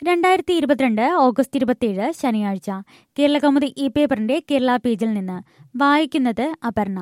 രണ്ടായിരത്തി ഇരുപത്തിരണ്ട് ഓഗസ്റ്റ് ഇരുപത്തിയേഴ് ശനിയാഴ്ച കേരളകൗമുദി ഇ പേപ്പറിന്റെ കേരള പേജിൽ നിന്ന് വായിക്കുന്നത് അപർണ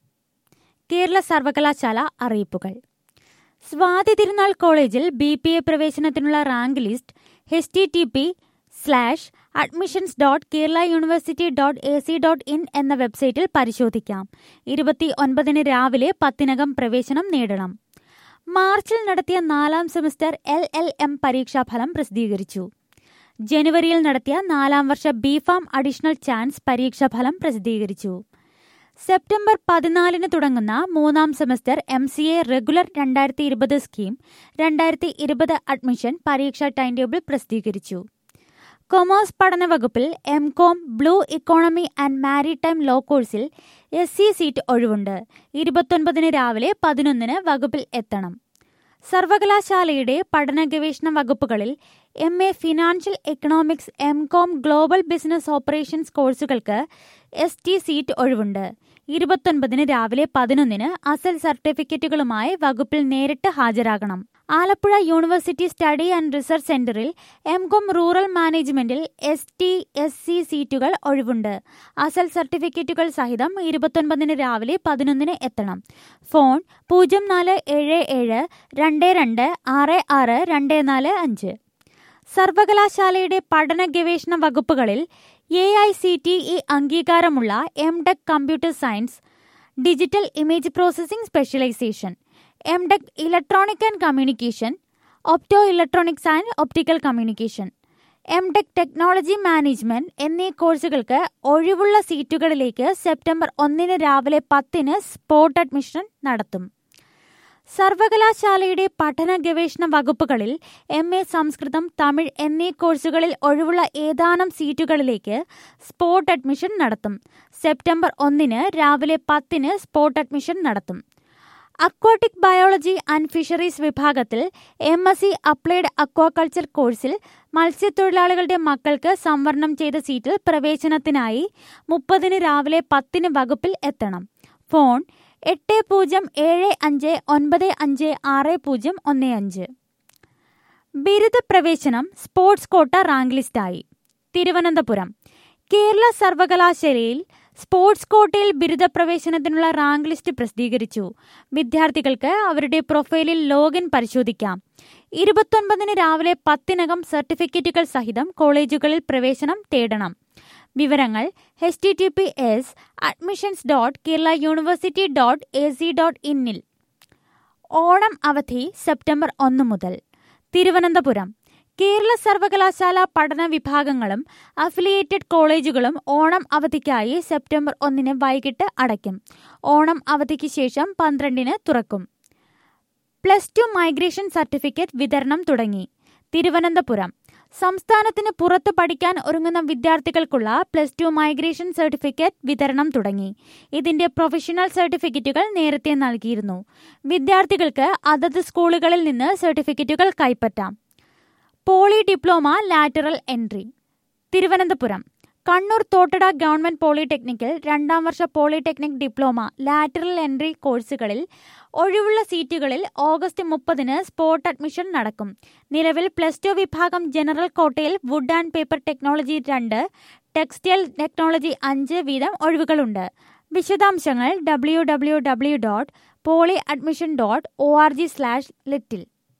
കേരള സർവകലാശാല അറിയിപ്പുകൾ സ്വാതി തിരുനാൾ കോളേജിൽ ബി പി എ പ്രവേശനത്തിനുള്ള rank list H T T P slash admissions dot Kerala university dot A C dot in എന്ന വെബ്സൈറ്റിൽ പരിശോധിക്കാം ഇരുപത്തി ഒൻപതിന് രാവിലെ പത്തിനകം പ്രവേശനം നേടണം മാർച്ചിൽ നടത്തിയ നാലാം സെമസ്റ്റർ എൽ എൽ എം പരീക്ഷാഫലം പ്രസിദ്ധീകരിച്ചു ജനുവരിയിൽ നടത്തിയ നാലാം വർഷ ബി ഫാം അഡീഷണൽ ചാൻസ് പരീക്ഷാഫലം പ്രസിദ്ധീകരിച്ചു സെപ്റ്റംബർ പതിനാലിന് തുടങ്ങുന്ന മൂന്നാം semester M C A regular രണ്ടായിരത്തി ഇരുപത് സ്കീം രണ്ടായിരത്തി ഇരുപത് അഡ്മിഷൻ പരീക്ഷാ ടൈം ടേബിൾ പ്രസിദ്ധീകരിച്ചു കൊമേഴ്സ് പഠന വകുപ്പിൽ M Com blue economy and maritime law കോഴ്സിൽ എസ് സി സീറ്റ് ഒഴിവുണ്ട് ഇരുപത്തൊൻപതിന് രാവിലെ പതിനൊന്നിന് വകുപ്പിൽ എത്തണം സർവകലാശാലയുടെ പഠന ഗവേഷണ വകുപ്പുകളിൽ M A financial economics M Com global business operations കോഴ്സുകൾക്ക് എസ് ടി സീറ്റ് ഒഴിവുണ്ട് ഇരുപത്തൊൻപതിന് രാവിലെ പതിനൊന്നിന് അസൽ സർട്ടിഫിക്കറ്റുകളുമായി വകുപ്പിൽ നേരിട്ട് ഹാജരാകണം Alappuzha university study and research സെന്ററിൽ എം കോം റൂറൽ മാനേജ്മെന്റിൽ എസ് ടി എസ് സി സീറ്റുകൾ ഒഴിവുണ്ട് അസൽ സർട്ടിഫിക്കറ്റുകൾ സഹിതം ഇരുപത്തൊൻപതിന് രാവിലെ പതിനൊന്നിന് എത്തണം ഫോൺ പൂജ്യം നാല് ഏഴ് ഏഴ് രണ്ട് രണ്ട് ആറ് ആറ് രണ്ട് നാല് അഞ്ച് സർവകലാശാലയുടെ പഠന ഗവേഷണ വകുപ്പുകളിൽ A I C T E അംഗീകാരമുള്ള M tech computer science digital image processing specialisation M tech electronic and communication opto electronics and optical communication M tech technology management എന്നീ കോഴ്സുകൾക്ക് ഒഴിവുള്ള സീറ്റുകളിലേക്ക് സെപ്റ്റംബർ ഒന്നിന് രാവിലെ പത്തിന് സ്പോട്ട് അഡ്മിഷൻ നടത്തും സർവകലാശാലയുടെ പഠന ഗവേഷണ വകുപ്പുകളിൽ എം എ സംസ്കൃതം തമിഴ് എന്നീ കോഴ്സുകളിൽ ഒഴിവുള്ള ഏതാനും സീറ്റുകളിലേക്ക് സ്പോട്ട് അഡ്മിഷൻ നടത്തും സെപ്റ്റംബർ ഒന്നിന് രാവിലെ പത്തിന് സ്പോട്ട് അഡ്മിഷൻ നടത്തും അക്വാട്ടിക് ബയോളജി ആൻഡ് ഫിഷറീസ് വിഭാഗത്തിൽ M S C applied aquaculture കോഴ്സിൽ മത്സ്യത്തൊഴിലാളികളുടെ മക്കൾക്ക് സംവരണം ചെയ്ത സീറ്റിൽ പ്രവേശനത്തിനായി മുപ്പതിന് രാവിലെ പത്തിന് വകുപ്പിൽ എത്തണം ഫോൺ എട്ട് പൂജ്യം ഏഴ് അഞ്ച് ഒൻപത് അഞ്ച് ആറ് പൂജ്യം ഒന്ന് അഞ്ച് ബിരുദ പ്രവേശനം sports quota rank ലിസ്റ്റായി Thiruvananthapuram Kerala സർവകലാശാലയിൽ സ്പോർട്സ് കോട്ടയിൽ ബിരുദ പ്രവേശനത്തിനുള്ള റാങ്ക് ലിസ്റ്റ് പ്രസിദ്ധീകരിച്ചു വിദ്യാർത്ഥികൾക്ക് അവരുടെ പ്രൊഫൈലിൽ ലോഗിൻ പരിശോധിക്കാം ഇരുപത്തൊൻപതിന് രാവിലെ പത്തിനകം സർട്ടിഫിക്കറ്റുകൾ സഹിതം കോളേജുകളിൽ പ്രവേശനം തേടണം വിവരങ്ങൾ H T T P S admissions dot Kerala university dot A C dot ഇന്നിൽ ഓണം അവധി സെപ്റ്റംബർ ഒന്ന് മുതൽ തിരുവനന്തപുരം കേരള സർവകലാശാല പഠന വിഭാഗങ്ങളും അഫിലിയേറ്റഡ് കോളേജുകളും ഓണം അവധിക്കായി സെപ്റ്റംബർ ഒന്നിന് വൈകിട്ട് അടയ്ക്കും ഓണം അവധിക്ക് ശേഷം പന്ത്രണ്ടിന് തുറക്കും പ്ലസ് ടു മൈഗ്രേഷൻ സർട്ടിഫിക്കറ്റ് വിതരണം തുടങ്ങി തിരുവനന്തപുരം സംസ്ഥാനത്തിന് പുറത്ത് പഠിക്കാൻ ഒരുങ്ങുന്ന വിദ്യാർത്ഥികൾക്കുള്ള പ്ലസ് ടു മൈഗ്രേഷൻ സർട്ടിഫിക്കറ്റ് വിതരണം തുടങ്ങി ഇതിന്റെ പ്രൊഫഷണൽ സർട്ടിഫിക്കറ്റുകൾ നേരത്തെ നൽകിയിരുന്നു വിദ്യാർത്ഥികൾക്ക് അതത് സ്കൂളുകളിൽ നിന്ന് സർട്ടിഫിക്കറ്റുകൾ കൈപ്പറ്റാം poly diploma lateral entry Thiruvananthapuram Kannur Thottada government പോളിടെക്നിക്കിൽ രണ്ടാം വർഷ പോളിടെക്നിക് ഡിപ്ലോമ ലാറ്ററൽ എൻട്രി കോഴ്സുകളിൽ ഒഴിവുള്ള സീറ്റുകളിൽ ഓഗസ്റ്റ് മുപ്പതിന് സ്പോട്ട് അഡ്മിഷൻ നടക്കും നിലവിൽ പ്ലസ് ടു വിഭാഗം ജനറൽ കോട്ടയിൽ വുഡ് ആൻഡ് പേപ്പർ ടെക്നോളജി രണ്ട് ടെക്സ്റ്റൈൽ ടെക്നോളജി അഞ്ച് വീതം ഒഴിവുകളുണ്ട് വിശദാംശങ്ങൾ W W W dot poly admission dot O R G slash little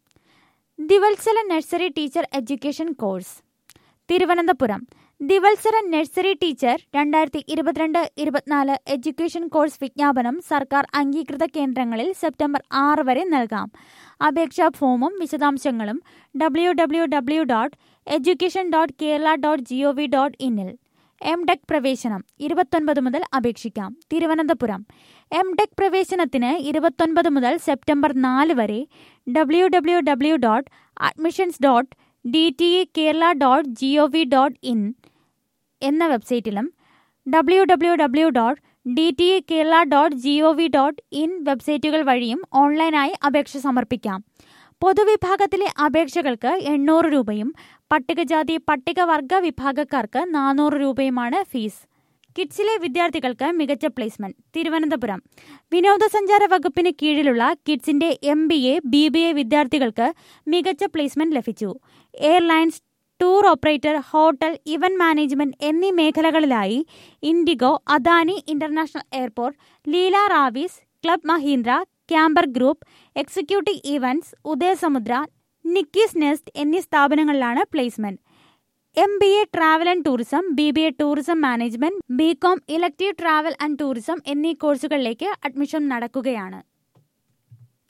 ദിവത്സല nursery teacher education course Thiruvananthapuram ദിവത്സര നഴ്സറി ടീച്ചർ രണ്ടായിരത്തി ഇരുപത്തിരണ്ട് ഇരുപത്തിനാല് എഡ്യൂക്കേഷൻ കോഴ്സ് വിജ്ഞാപനം സർക്കാർ അംഗീകൃത കേന്ദ്രങ്ങളിൽ സെപ്റ്റംബർ ആറ് വരെ നൽകാം അപേക്ഷാ ഫോമും വിശദാംശങ്ങളും W W W dot education dot Kerala dot G O V dot ഇന്നിൽ എം ടെക് പ്രവേശനം ഇരുപത്തൊൻപത് മുതൽ അപേക്ഷിക്കാം തിരുവനന്തപുരം എം ടെക് പ്രവേശനത്തിന് ഇരുപത്തൊൻപത് മുതൽ സെപ്റ്റംബർ നാല് വരെ W W W dot admissions dot D T E Kerala dot G O V dot in എന്ന വെബ്സൈറ്റിലും W W W dot D T E Kerala dot G O V dot in വെബ്സൈറ്റുകൾ വഴിയും ഓൺലൈനായി അപേക്ഷ സമർപ്പിക്കാം പൊതുവിഭാഗത്തിലെ അപേക്ഷകൾക്ക് എണ്ണൂറ് രൂപയും പട്ടികജാതി പട്ടികവർഗ വിഭാഗക്കാർക്ക് നാനൂറ് രൂപയുമാണ് ഫീസ് കിഡ്സിലെ വിദ്യാർത്ഥികൾക്ക് മികച്ച പ്ലേസ്മെന്റ് തിരുവനന്തപുരം വിനോദസഞ്ചാര വകുപ്പിന് കീഴിലുള്ള കിഡ്സിന്റെ M B A B B A വിദ്യാർത്ഥികൾക്ക് മികച്ച പ്ലേസ്മെന്റ് ലഭിച്ചു airlines tour operator hotel event management എന്നീ മേഖലകളിലായി IndiGo Adani international airport Leela Raviz club Mahindra camper group executive events Udayasamudra Nikki's nest എന്നീ സ്ഥാപനങ്ങളിലാണ് placement M B A travel and tourism B B A tourism management B com elective travel and tourism എന്നീ കോഴ്സുകളിലേക്ക് admission നടക്കുകയാണ്